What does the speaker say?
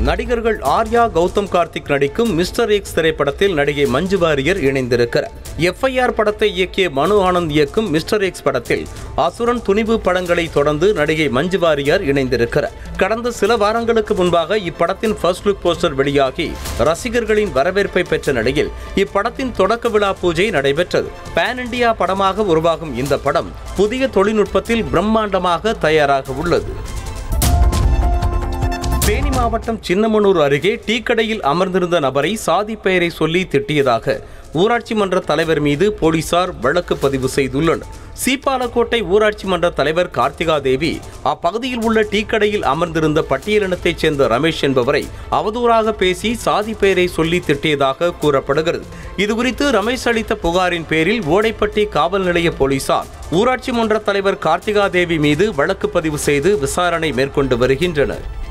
நடிகர்கள் ஆர்யா கௌதம் கார்த்திக் நடிக்கும் mister X திரைப்படத்தில் நடிகை மஞ்சு வாரியர் இணைந்திருக்கிறார் எஃப்ஐஆர் படத்தை இயக்கிய மனு ஆனந்த் இயக்கும் மிஸ்டர் எக்ஸ் படத்தில் அசுரன் துணிவு படங்களை தொடர்ந்து நடிகை மஞ்சு வாரியர் இணைந்திருக்கிறார் கடந்த சில வாரங்களுக்கு முன்பாக இப்படத்தின் ஃபர்ஸ்ட் லுக் போஸ்டர் வெளியாகி ரசிகர்களின் வரவேற்பை பெற்ற நிலையில் இப்படத்தின் தொடக்க விழா பூஜை நடைபெற்றது பேன் இண்டியா படமாக உருவாகும் இந்த படம் புதிய தொழில்நுட்பத்தில் பிரம்மாண்டமாக தயாராக உள்ளது தேனி மாவட்டம் சின்னமனூர் அருகே டீ கடையில் அமர்ந்திருந்த நபரை சாதி பெயரை சொல்லி திட்டியதாக ஊராட்சி மன்ற தலைவர் மீது போலீசார் வழக்கு பதிவு செய்துள்ளனர் சீப்பாலக்கோட்டை ஊராட்சி மன்ற தலைவர் கார்த்திகா தேவி அப்பகுதியில் உள்ள டீ கடையில் அமர்ந்திருந்த பட்டியலினத்தைச் சேர்ந்த ரமேஷ் என்பவரை அவதூறாக பேசி சாதி பெயரை சொல்லி திட்டியதாக கூறப்படுகிறது இதுகுறித்து ரமேஷ் அளித்த புகாரின் பேரில் ஓடைப்பட்டி காவல் நிலைய போலீசார் ஊராட்சி மன்ற தலைவர் கார்த்திகா தேவி மீது வழக்கு பதிவு செய்து விசாரணை மேற்கொண்டு வருகின்றனர்